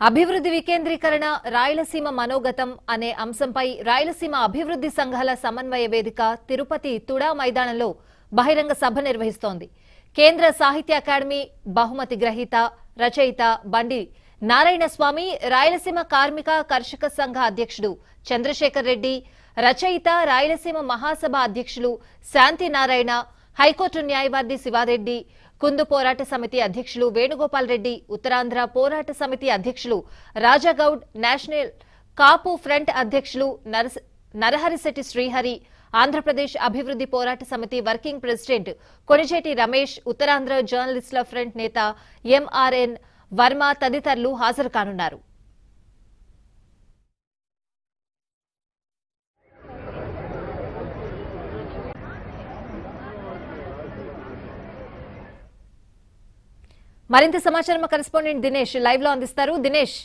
అభివృద్ధి వికేంద్రీకరణ రాయలసీమ మనోగతం అనే అంశంపై రాయలసీమ అభివృద్ధి సంఘాల సమన్వయ వేదిక తిరుపతి తుడా మైదానంలో బహిరంగ సభ నిర్వహిస్తోంది కేంద్ర సాహిత్య అకాడమీ బహుమతి గ్రహీత రచయిత బండి నారాయణ స్వామి రాయలసీమ కార్మిక కర్షక సంఘ అధ్యక్షుడు చంద్రశేఖర్ రెడ్డి రచయిత రాయలసీమ మహాసభ అధ్యక్షులు శాంతి నారాయణ హైకోర్టు న్యాయవాది శివారెడ్డి కుందు పోరాట సమితి అధ్యక్షులు వేణుగోపాల్ రెడ్డి ఉత్తరాంధ్ర పోరాట సమితి అధ్యక్షులు రాజాగౌడ్ నేషనల్ కాపు ఫ్రంట్ అధ్యక్షులు నరస- నరహరిశెట్టి శ్రీహరి ఆంధ్రప్రదేశ్ అభివృద్ధి పోరాట సమితి వర్కింగ్ ప్రెసిడెంట్ కొనిజేటి రమేష్ ఉత్తరాంధ్ర జర్నలిస్టుల ఫ్రంట్ నేత ఎంఆర్ఎన్ వర్మ తదితరులు హాజరు కానున్నారు మరింత సమాచారం మా కరెస్పాండెంట్ దినేష్ లైవ్ లో అందిస్తారు దినేష్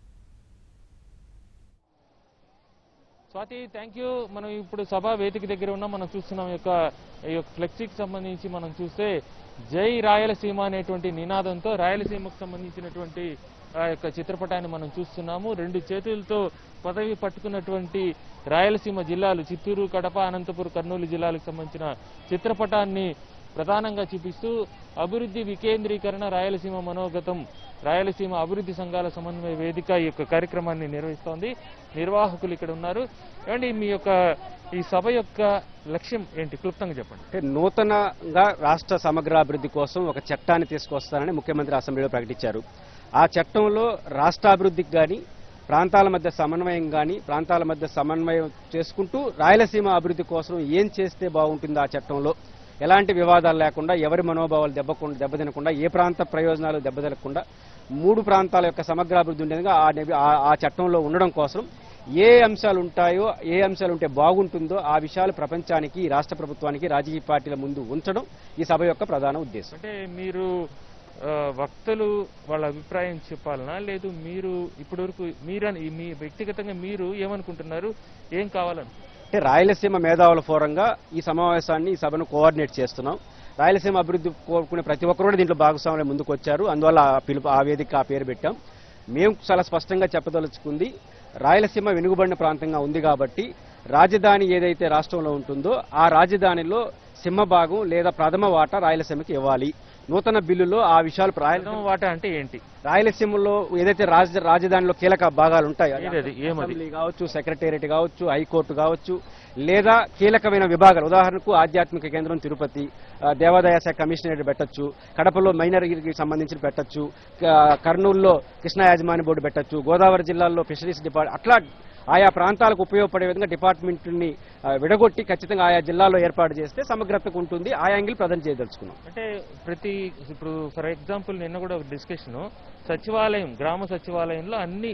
స్వాతి థ్యాంక్ యూ మనం ఇప్పుడు సభా వేదిక దగ్గర ఉన్నాం మనం చూస్తున్నాం ఈ యొక్క ఈ యొక్క ఫ్లెక్సీకి సంబంధించి మనం చూస్తే జై రాయలసీమ అనేటువంటి నినాదంతో రాయలసీమకు సంబంధించినటువంటి ఆ యొక్క చిత్రపటాన్ని మనం చూస్తున్నాము రెండు చేతులతో పదవి పట్టుకున్నటువంటి రాయలసీమ జిల్లాలు చిత్తూరు కడప అనంతపురం కర్నూలు జిల్లాలకు సంబంధించిన చిత్రపటాన్ని ప్రధానంగా చూపిస్తూ అభివృద్ధి వికేంద్రీకరణ రాయలసీమ మనోగతం రాయలసీమ అభివృద్ధి సంఘాల సమన్వయ వేదిక ఈ యొక్క కార్యక్రమాన్ని నిర్వహిస్తోంది నిర్వాహకులు ఇక్కడ ఉన్నారు ఏమండి మీ యొక్క ఈ సభ యొక్క లక్ష్యం ఏంటి క్లుప్తంగా చెప్పండి అంటే నూతనంగా రాష్ట్ర సమగ్రాభివృద్ధి కోసం ఒక చట్టాన్ని తీసుకొస్తానని ముఖ్యమంత్రి అసెంబ్లీలో ప్రకటించారు ఆ చట్టంలో రాష్ట్రాభివృద్ధికి కానీ ప్రాంతాల మధ్య సమన్వయం కానీ ప్రాంతాల మధ్య సమన్వయం చేసుకుంటూ రాయలసీమ అభివృద్ధి కోసం ఏం చేస్తే బాగుంటుంది ఆ చట్టంలో ఎలాంటి వివాదాలు లేకుండా ఎవరి మనోభావాలు దెబ్బకుండా దెబ్బతినకుండా ఏ ప్రాంత ప్రయోజనాలు దెబ్బతినకుండా మూడు ప్రాంతాల యొక్క సమగ్రాభివృద్ధి ఉండేదిగా ఆ నిబి- ఆ- ఆ చట్టంలో ఉండడం కోసం ఏ అంశాలు ఉంటాయో ఏ అంశాలు ఉంటే బాగుంటుందో ఆ విషయాలు ప్రపంచానికి ఈ రాష్ట్ర ప్రభుత్వానికి రాజకీయ పార్టీల ముందు ఉంచడం ఈ సభ యొక్క ప్రధాన ఉద్దేశం అంటే మీరు ఆ, వక్తలు వాళ్ళ అభిప్రాయం చెప్పాలనా లేదు మీరు ఇప్పటివరకు మీరని మీ వ్యక్తిగతంగా మీరు ఏమనుకుంటున్నారు ఏం కావాలని అంటే రాయలసీమ మేధావుల ఫోరంగా ఈ సమావేశాన్ని ఈ సభను కోఆర్డినేట్ చేస్తున్నాం రాయలసీమ అభివృద్ధి కోరుకునే ప్రతి ఒక్కరు కూడా దీంట్లో భాగస్వాములు ముందుకు వచ్చారు అందువల్ల ఆ పిలుపు ఆ వేదిక ఆ పేరు పెట్టాం మేము చాలా స్పష్టంగా చెప్పదలుచుకుంది రాయలసీమ వెనుకబడిన ప్రాంతంగా ఉంది కాబట్టి రాజధాని ఏదైతే రాష్ట్రంలో ఉంటుందో ఆ రాజధానిలో సింహభాగం లేదా ప్రథమ వాటా రాయలసీమకి ఇవ్వాలి నూతన బిల్లులో ఆ విషయాలు రాయలసీమ ప్రథమ వాటా అంటే ఏంటి రాయలసీమలో ఏదైతే రాజ రాజధానిలో కీలక భాగాలు ఉంటాయో ఏదది? ఏమది? అసెంబ్లీ కావచ్చు సెక్రటేరియట్ కావచ్చు హైకోర్టు కావచ్చు లేదా కీలకమైన విభాగాలు ఉదాహరణకు ఆధ్యాత్మిక కేంద్రం తిరుపతి ఆ, దేవాదాయ శాఖ కమిషనరేట్ పెట్టొచ్చు కడపలో మైనర్కి సంబంధించి పెట్టొచ్చు క- కర్నూలులో కృష్ణా యాజమాన్య బోర్డు పెట్టొచ్చు గోదావరి జిల్లాల్లో ఫిషరీస్ డిపార్ట్ అట్లా ఆయా ప్రాంతాలకు ఉపయోగపడే విధంగా డిపార్ట్మెంట్ని ఆ, విడగొట్టి ఖచ్చితంగా ఆయా జిల్లాలో ఏర్పాటు చేస్తే సమగ్రతకు ఉంటుంది ఆ యాంగిల్ ప్రజెంట్ చేయదలుచుకున్నాం అంటే ప్రతి ఇప్పుడు ఫర్ ఎగ్జాంపుల్ నిన్న కూడా ఒక డిస్కషన్ సచివాలయం గ్రామ సచివాలయంలో అన్ని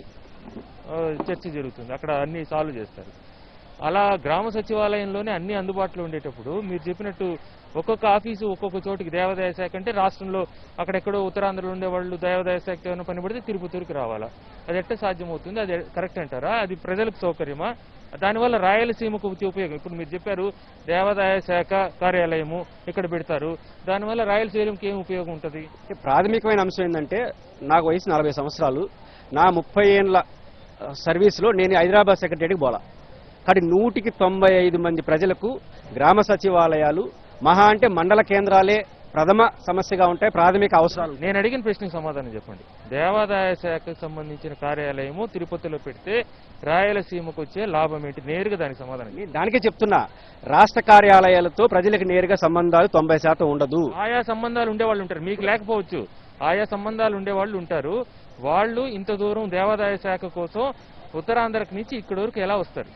ఆ, చర్చ జరుగుతుంది అక్కడ అన్ని సాల్వ్ చేస్తారు అలా గ్రామ సచివాలయంలోనే అన్ని అందుబాటులో ఉండేటప్పుడు మీరు చెప్పినట్టు ఒక్కొక్క ఆఫీసు ఒక్కొక్క చోటికి దేవాదాయ శాఖ అంటే రాష్ట్రంలో అక్కడెక్కడో ఉత్తరాంధ్రలో ఉండేవాళ్ళు దేవాదాయ శాఖ ఏమైనా పని పడితే తిరుపతికి రావాలా అది ఎట్ట సాధ్యమవుతుంది అది కరెక్ట్ అంటారా అది ప్రజలకు సౌకర్యమా దానివల్ల రాయలసీమకు వచ్చే ఉపయోగం ఇప్పుడు మీరు చెప్పారు దేవాదాయ శాఖ కార్యాలయము ఇక్కడ పెడతారు దానివల్ల రాయలసీమకి ఏం ఉపయోగం ఉంటుంది అంటే ప్రాథమికమైన అంశం ఏంటంటే నాకు వయసు నలభై సంవత్సరాలు నా ముప్పై ఏళ్ళ ఆ, సర్వీసులో నేను హైదరాబాద్ సెక్రటరీకి పోలా కానీ నూటికి తొంభై ఐదు మంది ప్రజలకు గ్రామ సచివాలయాలు మహా అంటే మండల కేంద్రాలే ప్రథమ సమస్యగా ఉంటాయి ప్రాథమిక అవసరాలు నేను అడిగిన ప్రశ్నకు సమాధానం చెప్పండి దేవాదాయ శాఖకు సంబంధించిన కార్యాలయము తిరుపతిలో పెడితే రాయలసీమకు వచ్చే లాభం ఏంటి నేరుగా దానికి సమాధానం చెప్పండి. నేను దానికే చెప్తున్నా రాష్ట్ర కార్యాలయాలతో ప్రజలకు నేరుగా సంబంధాలు తొంభై శాతం ఉండదు ఆయా సంబంధాలు ఉండేవాళ్ళు ఉంటారు మీకు లేకపోవచ్చు ఆయా సంబంధాలు ఉండేవాళ్ళు ఉంటారు వాళ్ళు ఇంత దూరం దేవాదాయ శాఖ కోసం ఉత్తరాంధ్రకు నుంచి ఇక్కడి వరకు ఎలా వస్తారు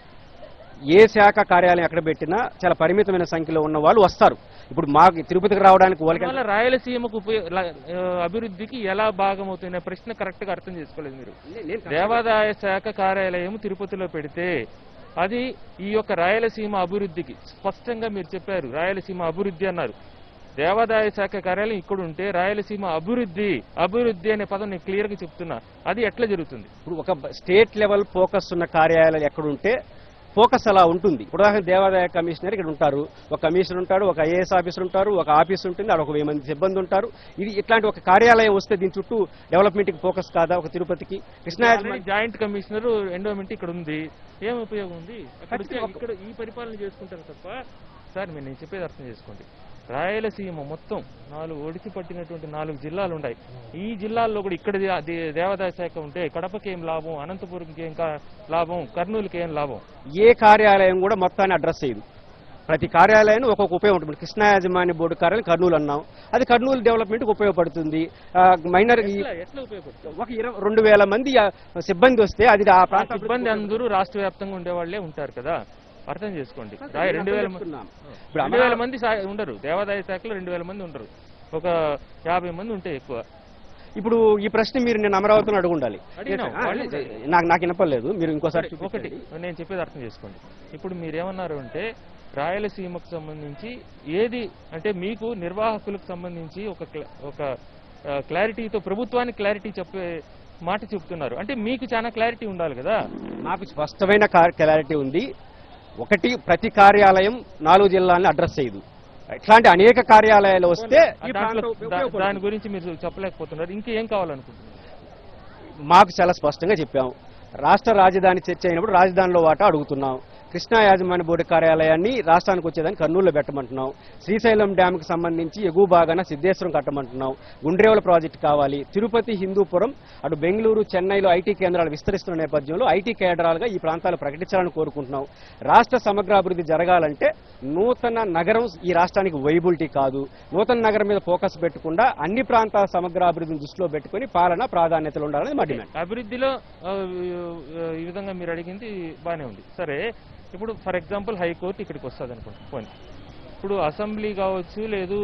ఏ శాఖ కార్యాలయం ఎక్కడ పెట్టినా చాలా పరిమితమైన సంఖ్యలో ఉన్న వాళ్ళు వస్తారు ఇప్పుడు మాకు తిరుపతికి రావడానికి వాళ్ళకి వల్ల రాయలసీమకు ఉపయో- ల- ఆ, అభివృద్ధికి ఎలా భాగం అవుతుంది ప్రశ్న కరెక్ట్ గా అర్థం చేసుకోలేదు మీరు దేవాదాయ శాఖ కార్యాలయం తిరుపతిలో పెడితే అది ఈ యొక్క రాయలసీమ అభివృద్ధికి స్పష్టంగా మీరు చెప్పారు రాయలసీమ అభివృద్ధి అన్నారు దేవాదాయ శాఖ కార్యాలయం ఇక్కడ ఉంటే రాయలసీమ అభివృద్ధి అభివృద్ధి అనే పదం నేను క్లియర్ గా చెప్తున్నా అది ఎట్లా జరుగుతుంది ఇప్పుడు ఒక స్టేట్ లెవెల్ ఫోకస్ ఉన్న కార్యాలయాలు ఎక్కడుంటే ఫోకస్ అలా ఉంటుంది ఉదాహరణ దేవాదాయ కమిషనర్ ఇక్కడ ఉంటారు ఒక కమిషనర్ ఉంటాడు ఒక ఐఏఎస్ ఆఫీసర్ ఉంటారు ఒక ఆఫీస్ ఉంటుంది అక్కడ ఒక వెయ్యి మంది సిబ్బంది ఉంటారు ఇది ఇట్లాంటి ఒక కార్యాలయం వస్తే దీని చుట్టూ డెవలప్మెంట్ కి ఫోకస్ కాదా ఒక తిరుపతికి కృష్ణా జాయింట్ కమిషనర్ ఎండోమెంట్ ఇక్కడ ఉంది ఏం ఉపయోగం ఉంది అక్కడ వచ్చి ఖచ్చితంగా. ఇక్కడ ఈ పరిపాలన చేసుకుంటారు తప్ప సార్ మీరు నేను చెప్పేది అర్థం చేసుకోండి రాయలసీమ మొత్తం నాలుగు ఒడిసి పట్టినటువంటి నాలుగు జిల్లాలు ఉన్నాయి ఈ జిల్లాల్లో కూడా ఇక్కడ దే- దే- దేవాదాయ శాఖ ఉంటే కడపకి ఏం లాభం అనంతపురంకి ఏం కా- లాభం కర్నూలుకి ఏం లాభం ఏ కార్యాలయం కూడా మొత్తాన్ని అడ్రస్ చేయదు ప్రతి కార్యాలయం ఒక్కొక్క ఉపయోగం ఉంటుంది కృష్ణా యాజమాన్య బోర్డు కార్యాలయం కర్నూలు అన్నాం అది కర్నూలు డెవలప్మెంట్ ఉపయోగపడుతుంది ఆ, మైనర్ ఈ- ఎట్లా ఎట్లా ఉపయోగపడుతుంది ఒక ఇరవై రెండు వేల మంది ఆ, సిబ్బంది వస్తే అది ఆ ఆ ప్రాంత సిబ్బంది అందరూ రాష్ట్ర వ్యాప్తంగా ఉండేవాళ్లే ఉంటారు కదా అర్థం చేసుకోండి రాయ రెండు వేల మంది చెప్తున్నాం. ఇప్పుడు రెండు వేల మంది సా- ఉండరు దేవాదాయ శాఖలో రెండు వేల మంది ఉండరు ఒక యాభై మంది ఉంటే ఎక్కువ ఇప్పుడు ఈ ప్రశ్న మీరు నేను అమరావతిలో అడుగుండాలి అడిగినాం. ఆ, నాకు నాకు వినపడలేదు మీరు ఇంకోసారి ఒకటి ఒకటి చూపించండి. నేను చెప్పేది అర్థం చేసుకోండి ఇప్పుడు మీరేమన్నారు అంటే రాయలసీమకు సంబంధించి ఏది అంటే మీకు నిర్వాహకులకు సంబంధించి ఒక క్ల- ఒక ఆ, క్లారిటీతో ప్రభుత్వానికి క్లారిటీ చెప్పే మాట చెప్తున్నారు అంటే మీకు చాలా క్లారిటీ ఉండాలి కదా నాకు స్పష్టమైన క్లారిటీ ఉంది ఒకటి ప్రతి కార్యాలయం నాలుగు జిల్లాలను అడ్రస్ చేయదు ఇట్లాంటి అనేక కార్యాలయాలు వస్తే ఈ దాంట్లో ప్రాంతం దా- ఉపయోగపడుతుంది. దాని గురించి మీరు చెప్పలేకపోతున్నారు ఇంకేం కావాలనుకుంటున్నారు మాకు చాలా స్పష్టంగా చెప్పాం రాష్ట్ర రాజధాని చర్చ అయినప్పుడు రాజధానిలో వాటా అడుగుతున్నాం కృష్ణా యాజమాన్య బోర్డు కార్యాలయాన్ని రాష్ట్రానికి వచ్చేదాన్ని కర్నూలులో పెట్టమంటున్నాం శ్రీశైలం డ్యామ్కి సంబంధించి ఎగువ భాగాన సిద్ధేశ్వరం కట్టమంటున్నాం గుండ్రేవల ప్రాజెక్టు కావాలి తిరుపతి హిందూపురం అటు బెంగళూరు చెన్నైలో ఐటీ కేంద్రాలు విస్తరిస్తున్న నేపథ్యంలో ఐటీ కేంద్రాలుగా ఈ ప్రాంతాలు ప్రకటించాలని కోరుకుంటున్నాం రాష్ట్ర సమగ్రాభివృద్ధి జరగాలంటే నూతన నగరం ఈ రాష్ట్రానికి వైబిలిటీ కాదు నూతన నగరం మీద ఫోకస్ పెట్టకుండా అన్ని ప్రాంతాల సమగ్రాభివృద్ధిని దృష్టిలో పెట్టుకుని పాలన ప్రాధాన్యతలు ఉండాలని మా డిమాండ్ అభివృద్ధిలో ఆ, ఈ విధంగా మీరు అడిగింది బాగానే ఉంది సరే ఇప్పుడు ఫర్ ఎగ్జాంపుల్ హైకోర్టు ఇక్కడికి వస్తుంది అనుకోండి పోనీ ఇప్పుడు అసెంబ్లీ కావచ్చు లేదు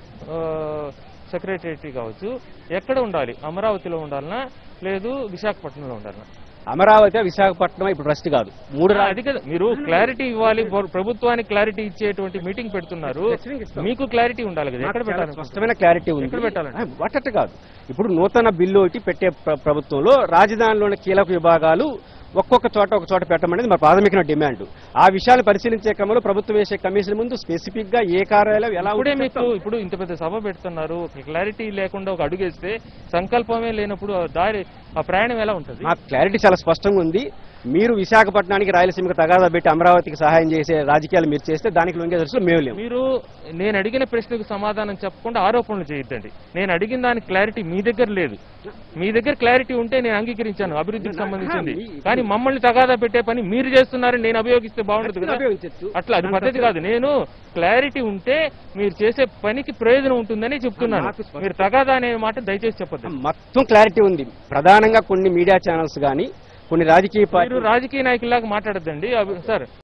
సెక్రటరీ కావచ్చు ఎక్కడ ఉండాలి అమరావతిలో ఉండాలనా లేదు విశాఖపట్నంలో ఉండాలనా అమరావతి విశాఖపట్నం ఇప్పుడు రెస్ట్ కాదు మూడు రా- అది కదా మీరు క్లారిటీ ఇవ్వాలి ప్ర- ప్రభుత్వానికి క్లారిటీ ఇచ్చేటువంటి మీటింగ్ పెడుతున్నారు మీకు క్లారిటీ ఉండాలి కదా ఎక్కడ నాకు చాలా పెట్టాలి స్పష్టమైన క్లారిటీ ఉంది ఎక్కడ పెట్టాలండి? ఆ, అట్టట్టు కాదు ఇప్పుడు నూతన బిల్లు ఒకటి పెట్టే ప్ర- ప్రభుత్వంలో రాజధానిలోని కీలక విభాగాలు ఒక్కొక్క చోట ఒక చోట పెట్టమనేది మా ప్రాథమిక డిమాండ్ ఆ విషయాలు పరిశీలించే క్రమంలో ప్రభుత్వం వేసే కమిషన్ ముందు స్పెసిఫిక్ గా ఏ కార్యాలయం ఎలా ఇప్పుడే ఉంటుందో మీకు ఇప్పుడు ఇంత పెద్ద సభ పెడుతున్నారు ఒక క్లారిటీ లేకుండా ఒక అడుగేస్తే సంకల్పమే లేనప్పుడు ఆ దారి ఆ ప్రయాణం ఎలా ఉంటుంది మాకు క్లారిటీ చాలా స్పష్టంగా ఉంది మీరు విశాఖపట్నానికి రాయలసీమకు తగాదా పెట్టి అమరావతికి సహాయం చేసే రాజకీయాలు మీరు చేస్తే దానికి లొంగే దృష్టిలో మేము లేము మీరు నేను అడిగిన ప్రశ్నకు సమాధానం చెప్పకుండా ఆరోపణలు చేయొద్దండి నేను అడిగిన దానికి క్లారిటీ మీ దగ్గర లేదు మీ దగ్గర క్లారిటీ ఉంటే నేను అంగీకరించాను అభివృద్ధికి సంబంధించింది కానీ మమ్మల్ని తగాదా పెట్టే పని మీరు చేస్తున్నారని నేను అభియోగిస్తే బాగుండదు కదా ఉపయోగించొచ్చు. అట్లా అది పద్ధతి కాదు నేను క్లారిటీ ఉంటే మీరు చేసే పనికి ప్రయోజనం ఉంటుందని చెప్తున్నాను నాకు స్పష్టం. మీరు తగాదా అనే మాట దయచేసి చెప్పొద్దు మొత్తం క్లారిటీ ఉంది ప్రధానంగా కొన్ని మీడియా ఛానల్స్ కానీ కొన్ని రాజకీయ మీరు పార్టీలు రాజకీయ నాయకులాగా మాట్లాడద్దండి సార్